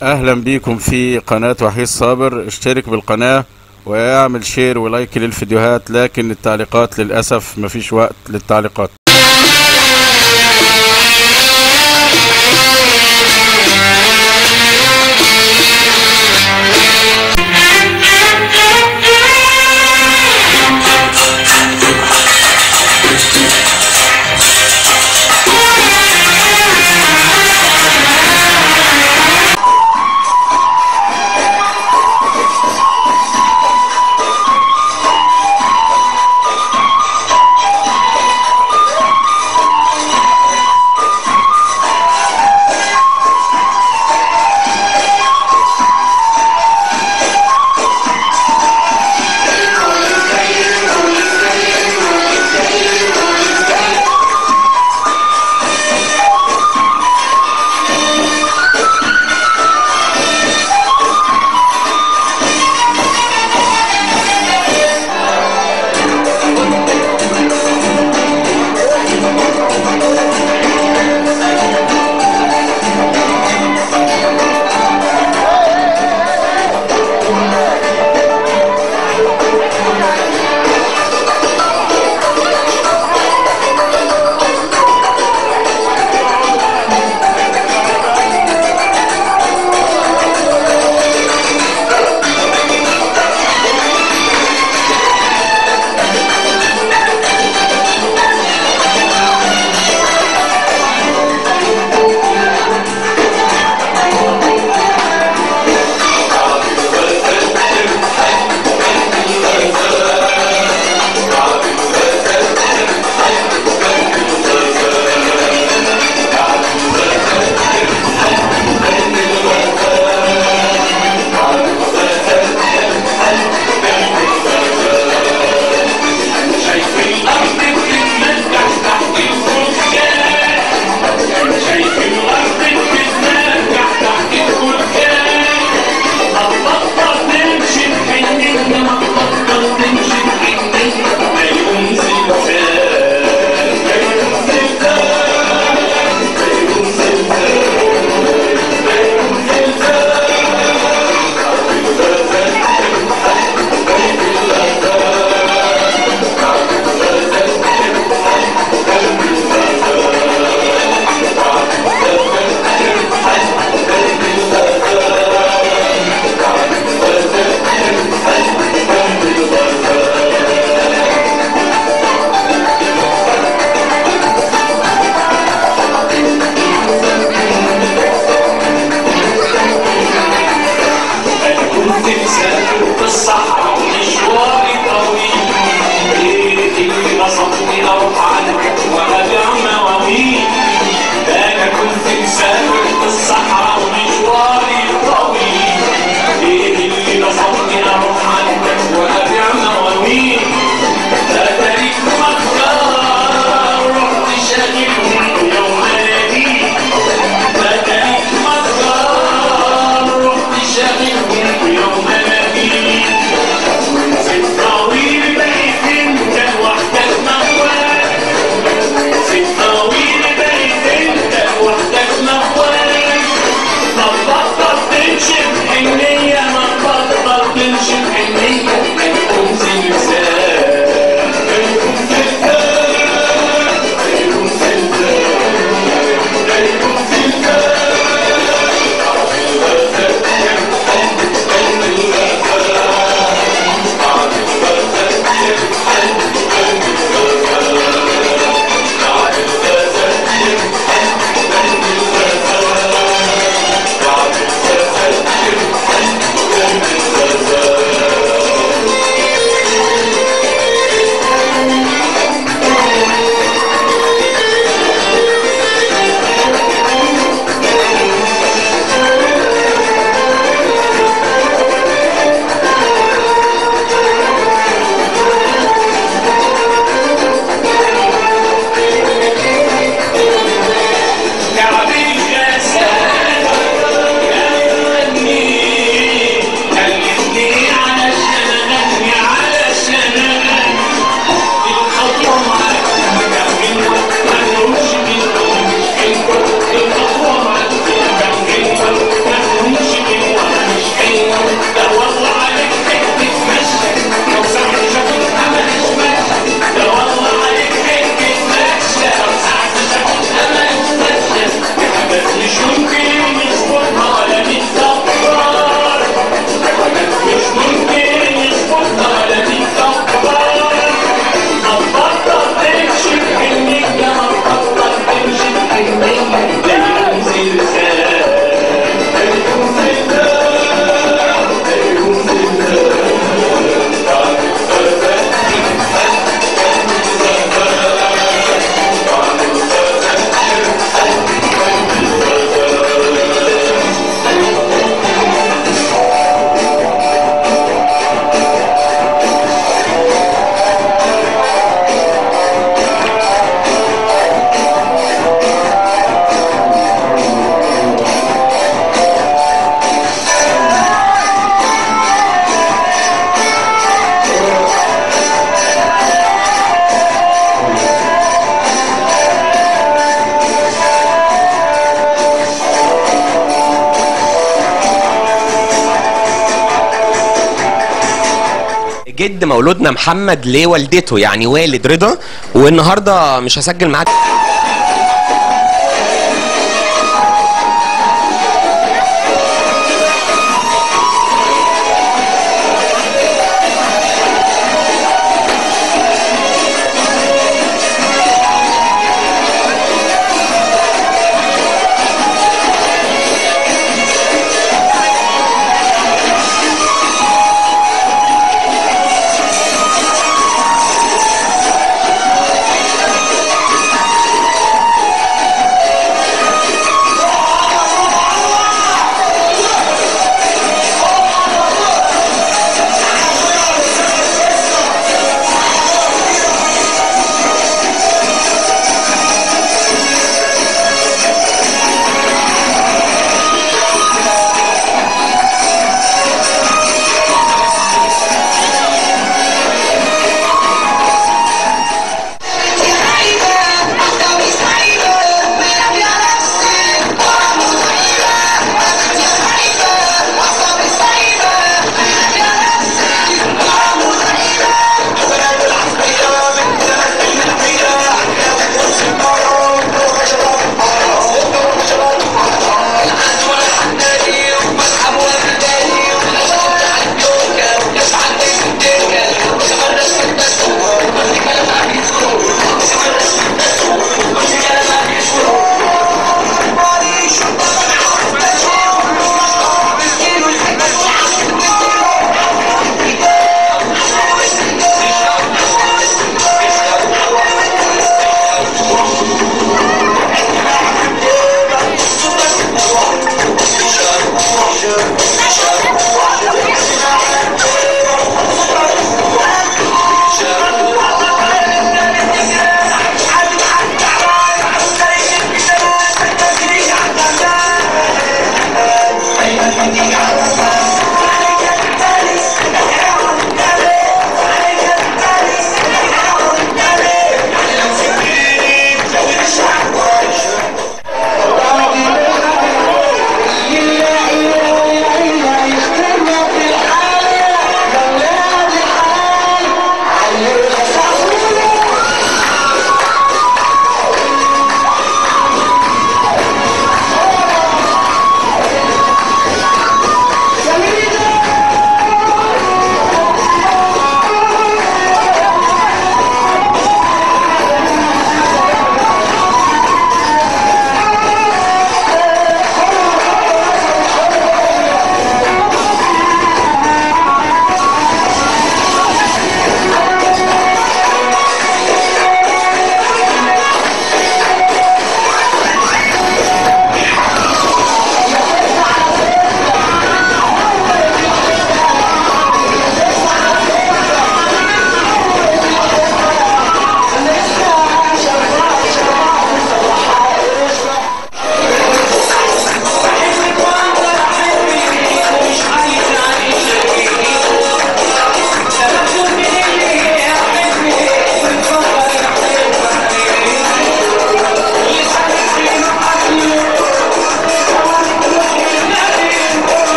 اهلا بيكم في قناة وحيد صابر اشترك بالقناة واعمل شير ولايك للفيديوهات لكن التعليقات للأسف مفيش وقت للتعليقات Thank جد مولودنا محمد لوالدته يعني والد رضا والنهارده مش هسجل معاك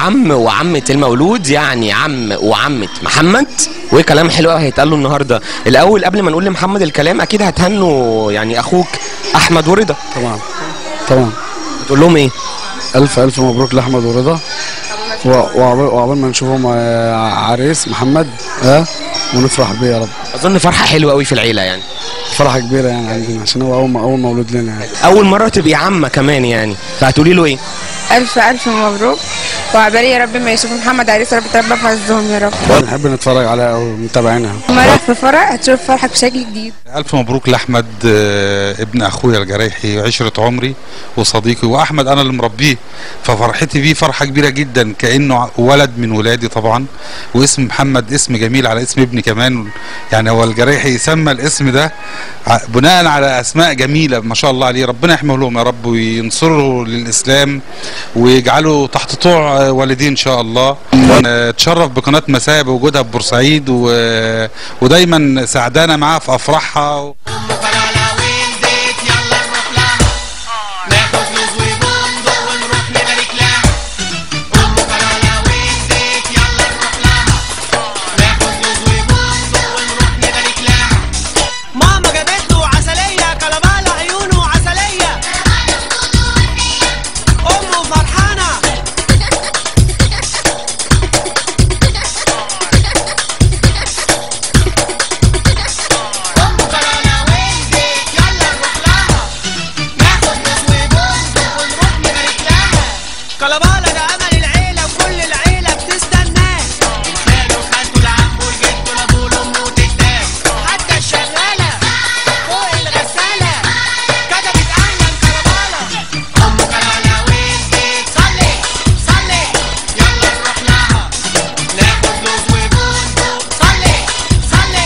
عم وعمة المولود يعني عم وعمة محمد وكلام حلو قوي هيتقال له النهارده الاول قبل ما نقول لمحمد الكلام اكيد هتهنوا يعني اخوك احمد ورضا طبعا طبعا تقول لهم ايه الف الف مبروك لاحمد ورضا و- وعقبال وعقبال ما نشوفهم آه، عريس محمد ها ونفرح بيه يا رب اظن فرحه حلوه قوي في العيله يعني فرحه كبيره يعني عندنا عشان هو اول اول مولود لنا يعني اول مره تبقي عمه كمان يعني فهتقولي له ايه ألف ألف مبروك وعبالي يا رب ما يشوفوا محمد عريس يا رب تربى في عزهم يا رب بنحب نتفرج عليها او متابعينها مرة في فرح هتشوف فرحك بشكل جديد ألف مبروك لأحمد آه، ابن أخويا الجرايحي وعشرة عمري وصديقي وأحمد أنا اللي مربيه ففرحتي بيه فرحة كبيرة جدا كأنه ولد من ولادي طبعا واسم محمد اسم جميل على اسم ابني كمان يعني هو الجرايحي سمى الاسم ده ع- بناء على أسماء جميلة ما شاء الله عليه ربنا يحميه لهم يا رب وينصره للإسلام ويجعله تحت طوع آه، والديه إن شاء الله آه، تشرف بقناة مساء بوجودها في بورسعيد و... ودايما سعدانة معاها في أفراحها ماما جابت له عسلية كلامالا عيونه عسلية أمه فرحانة أمه كلالا وينزل يلا نروح لها ناخد موز وبندق ونروح نبارك لها كلامالا ده أمل العيلة وكل العيلة بتستناه خاله وخالته لعمه لجده لأبوه لأمه وتتاه حتى الشغالة فوق الغسالة كتبت أهلا كربالة أم كرالة وينزل صلي صلي يلا نروح لها ناخد لوز وبندق صلي صلي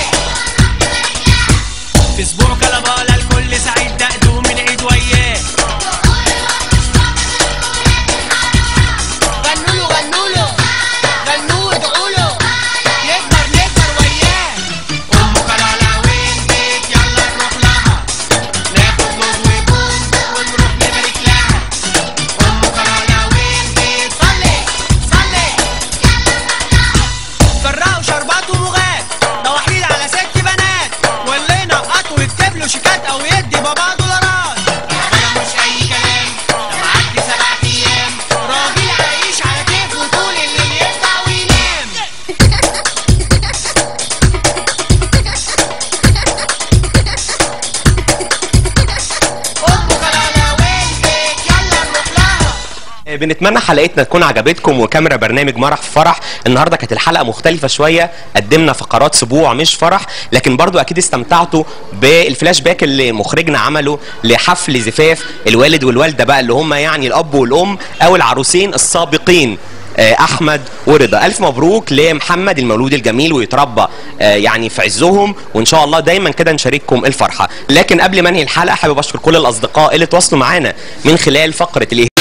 في أسبوع كربالة الكل سعيد دقدو من عيد وياه غنوا له غنوا له غنوا ادعوا له يكبر نكبر وياه أم كرالة وينزل يلا نروح لها ناخد لوز وبندق ونروح نبارك لها أم كرالة وينزل صلي صلي فرقوا شربات ومغات ده وحيد على ست بنات واللي ينقط ويكتب له شيكات او يدي بابا دولارات ده مش اي كلام ده معدي سبع ايام راجل عايش على كيف وطول الليل يطلع وينام ام كلالا وينزل يلا نروح لها بنتمنى حلقتنا تكون عجبتكم وكاميرا برنامج مرح في فرح النهارده كانت الحلقه مختلفه شويه قدمنا فقرات سبوع مش فرح لكن برضو اكيد استمتعتوا بالفلاش باك اللي مخرجنا عمله لحفل زفاف الوالد والوالده بقى اللي هم يعني الاب والام او العروسين السابقين آه، احمد ورضا الف مبروك لمحمد المولود الجميل ويتربى آه، يعني في عزهم وان شاء الله دايما كده نشارككم الفرحه لكن قبل ما انهي الحلقه حابب اشكر كل الاصدقاء اللي تواصلوا معانا من خلال فقره الاهتمام